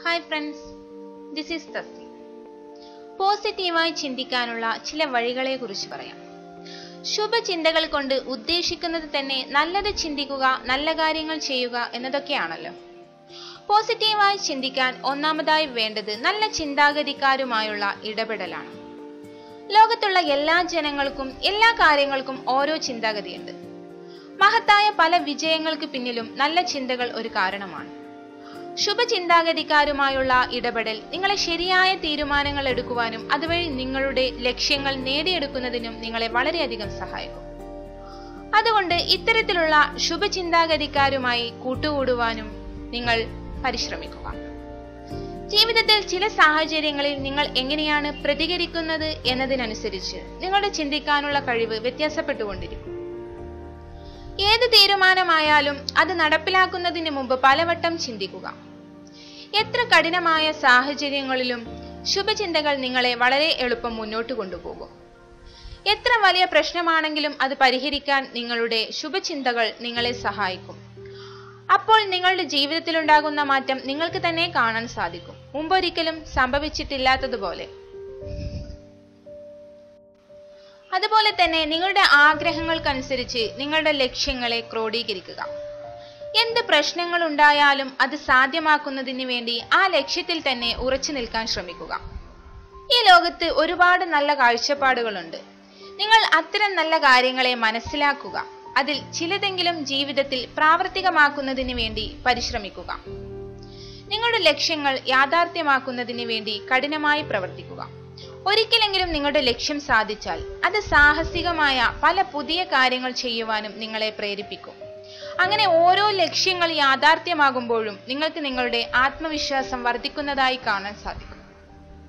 hi friends this is Thasni പോസിറ്റീവായി ചിന്തിക്കാനുള്ള ചില വഴികളെ കുറിച്ച് പറയാം ശുഭചിന്തകൾ കൊണ്ട് ഉദ്ദേശിക്കുന്നത് തന്നെ നല്ലത് ചിന്തിക്കുക നല്ല കാര്യങ്ങൾ ചെയ്യുക എന്നതൊക്കെയാണല്ലോ പോസിറ്റീവായി ചിന്തിക്കാൻ ഒന്നാമതായി വേണ്ടത് നല്ല ചിന്താഗതിക്കാരുമായുള്ള ഇടപെടലാണ് ലോകത്തുള്ള എല്ലാ ജനങ്ങൾക്കും എല്ലാ കാര്യങ്ങൾക്കും ഓരോ ചിന്താഗതിയുണ്ട് മഹത്തായ പല വിജയങ്ങൾക്ക് പിന്നിലും നല്ല ചിന്തകൾ ഒരു കാരണമാണ് ശുഭചിന്താഗതിക്കാരുമായുള്ള ഇടപെടൽ നിങ്ങളെ ശരിയായ തീരുമാനങ്ങൾ എടുക്കുവാനും അതുവഴി നിങ്ങളുടെ ലക്ഷ്യങ്ങൾ നേടിയെടുക്കുന്നതിനും നിങ്ങളെ വളരെയധികം സഹായിക്കും അതുകൊണ്ട് ഇത്തരത്തിലുള്ള ശുഭചിന്താഗതിക്കാരുമായി കൂട്ടുകൂടുവാനും നിങ്ങൾ പരിശ്രമിക്കുക ജീവിതത്തിൽ ചില സാഹചര്യങ്ങളിൽ നിങ്ങൾ എങ്ങനെയാണ് പ്രതികരിക്കുന്നത് എന്നതിനനുസരിച്ച് നിങ്ങളുടെ ചിന്തിക്കാനുള്ള കഴിവ് വ്യത്യാസപ്പെട്ടുകൊണ്ടിരിക്കും ഏത് തീരുമാനമായാലും അത് നടപ്പിലാക്കുന്നതിന് മുമ്പ് പലവട്ടം ചിന്തിക്കുക എത്ര കഠിനമായ സാഹചര്യങ്ങളിലും ശുഭചിന്തകൾ നിങ്ങളെ വളരെ എളുപ്പം മുന്നോട്ട് കൊണ്ടുപോകും എത്ര വലിയ പ്രശ്നമാണെങ്കിലും അത് പരിഹരിക്കാൻ നിങ്ങളുടെ ശുഭചിന്തകൾ നിങ്ങളെ സഹായിക്കും അപ്പോൾ നിങ്ങളുടെ ജീവിതത്തിലുണ്ടാകുന്ന മാറ്റം നിങ്ങൾക്ക് തന്നെ കാണാൻ സാധിക്കും മുമ്പൊരിക്കലും സംഭവിച്ചിട്ടില്ലാത്തതുപോലെ അതുപോലെ തന്നെ നിങ്ങളുടെ ആഗ്രഹങ്ങൾക്കനുസരിച്ച് നിങ്ങളുടെ ലക്ഷ്യങ്ങളെ ക്രോഡീകരിക്കുക എന്ത് പ്രശ്നങ്ങൾ ഉണ്ടായാലും അത് സാധ്യമാക്കുന്നതിന് വേണ്ടി ആ ലക്ഷ്യത്തിൽ തന്നെ ഉറച്ചു നിൽക്കാൻ ശ്രമിക്കുക ഈ ലോകത്ത് ഒരുപാട് നല്ല കാഴ്ചപ്പാടുകളുണ്ട് നിങ്ങൾ അത്തരം നല്ല കാര്യങ്ങളെ മനസ്സിലാക്കുക അതിൽ ചിലതെങ്കിലും ജീവിതത്തിൽ പ്രാവർത്തികമാക്കുന്നതിന് വേണ്ടി പരിശ്രമിക്കുക നിങ്ങളുടെ ലക്ഷ്യങ്ങൾ യാഥാർത്ഥ്യമാക്കുന്നതിന് വേണ്ടി കഠിനമായി പ്രവർത്തിക്കുക ഒരിക്കലെങ്കിലും നിങ്ങളുടെ ലക്ഷ്യം സാധിച്ചാൽ അത് സാഹസികമായ പല പുതിയ കാര്യങ്ങൾ ചെയ്യുവാനും നിങ്ങളെ പ്രേരിപ്പിക്കും അങ്ങനെ ഓരോ ലക്ഷ്യങ്ങൾ യാഥാർത്ഥ്യമാകുമ്പോഴും നിങ്ങൾക്ക് നിങ്ങളുടെ ആത്മവിശ്വാസം വർദ്ധിക്കുന്നതായി കാണാൻ സാധിക്കും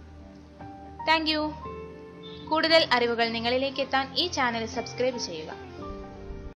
താങ്ക് കൂടുതൽ അറിവുകൾ നിങ്ങളിലേക്ക് എത്താൻ ഈ ചാനൽ സബ്സ്ക്രൈബ് ചെയ്യുക